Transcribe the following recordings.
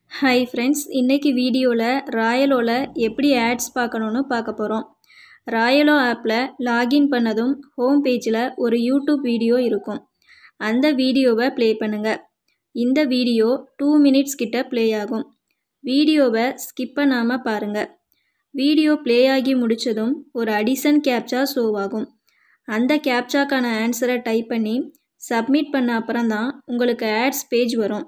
hi friends இன்றைக்கி வீடியோவில் ராயலோவில் எப்படி ஆட்ஸ் பார்க்கணுன்னு பார்க்க போகிறோம் ராயலோ ஆப்பில் லாகின் பண்ணதும் ஹோம் பேஜில் ஒரு யூடியூப் வீடியோ இருக்கும் அந்த வீடியோவை ப்ளே பண்ணுங்கள் இந்த வீடியோ டூ மினிட்ஸ் கிட்ட ப்ளே ஆகும் வீடியோவை ஸ்கிப் பண்ணாமல் பாருங்கள் வீடியோ ப்ளே ஆகி முடித்ததும் ஒரு அடிஷன் கேப்சா ஷோ ஆகும் அந்த கேப்சாக்கான ஆன்சரை டைப் பண்ணி சப்மிட் பண்ண அப்புறம் தான் உங்களுக்கு ஆட்ஸ் பேஜ் வரும்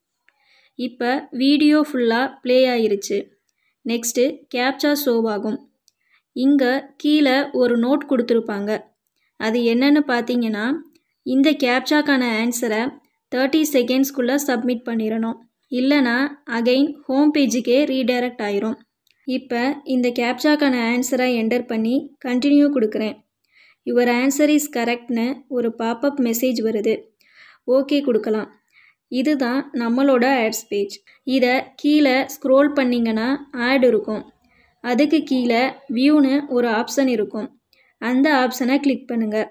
இப்போ வீடியோ ஃபுல்லாக ப்ளே ஆயிருச்சு நெக்ஸ்ட்டு கேப்சா ஷோவாகும் இங்கே கீழே ஒரு நோட் கொடுத்துருப்பாங்க அது என்னன்னு பார்த்தீங்கன்னா இந்த கேப்சாக்கான ஆன்சரை தேர்ட்டி செகண்ட்ஸ்குள்ளே சப்மிட் பண்ணிடணும் இல்லைனா அகைன் ஹோம் பேஜுக்கே ரீடைரக்ட் ஆயிரும் இப்போ இந்த கேப்சாக்கான ஆன்சரை என்டர் பண்ணி கண்டினியூ கொடுக்குறேன் யுவர் ஆன்சர் இஸ் கரெக்ட்னு ஒரு பாப்பப் மெசேஜ் வருது ஓகே கொடுக்கலாம் இதுதான் நம்மளோட ஆட்ஸ் பேஜ் இதை கீழே ஸ்க்ரோல் பண்ணிங்கன்னா ஆட் இருக்கும் அதுக்கு கீழே வியூன்னு ஒரு ஆப்ஷன் இருக்கும் அந்த ஆப்ஷனை கிளிக் பண்ணுங்கள்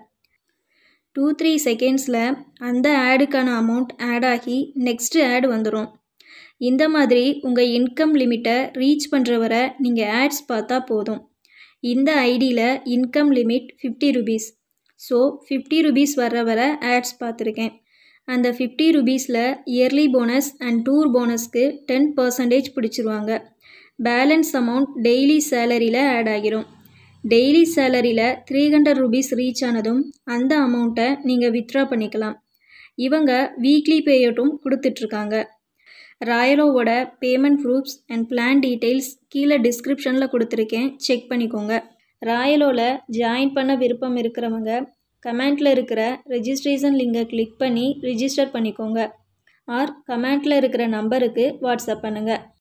டூ த்ரீ செகண்ட்ஸில் அந்த ஆடுக்கான அமௌண்ட் ஆட் ஆகி நெக்ஸ்ட்டு ஆட் வந்துடும் இந்த மாதிரி உங்கள் இன்கம் லிமிட்டை ரீச் பண்ணுற வரை நீங்கள் ஆட்ஸ் பார்த்தா போதும் இந்த ஐடியில் income limit fifty rupees so fifty rupees வர்ற வரை ஆட்ஸ் பார்த்துருக்கேன் அந்த ஃபிஃப்டி ருபீஸில் இயர்லி போனஸ் அண்ட் டூர் போனஸ்க்கு டென் பர்சன்டேஜ் பிடிச்சிருவாங்க பேலன்ஸ் அமௌண்ட் டெய்லி சேலரியில் ஆட் ஆகிரும் டெய்லி சேலரியில் த்ரீ ஹண்ட்ரட் ருபீஸ் ரீச் ஆனதும் அந்த அமௌண்ட்டை நீங்கள் வித்ட்ரா பண்ணிக்கலாம் இவங்க வீக்லி பேயட்டும் கொடுத்துட்ருக்காங்க ராயலோவோட payment proofs and plan details கீழே டிஸ்கிரிப்ஷனில் கொடுத்துருக்கேன் செக் பண்ணிக்கோங்க ராயலோவில் ஜாயின் பண்ண விருப்பம் இருக்கிறவங்க கமெண்ட்டில் இருக்கிற ரெஜிஸ்ட்ரேஷன் லிங்கை கிளிக் பண்ணி ரிஜிஸ்டர் பண்ணிக்கோங்க ஆர் கமெண்ட்டில் இருக்கிற நம்பருக்கு வாட்ஸ்அப் பண்ணுங்கள்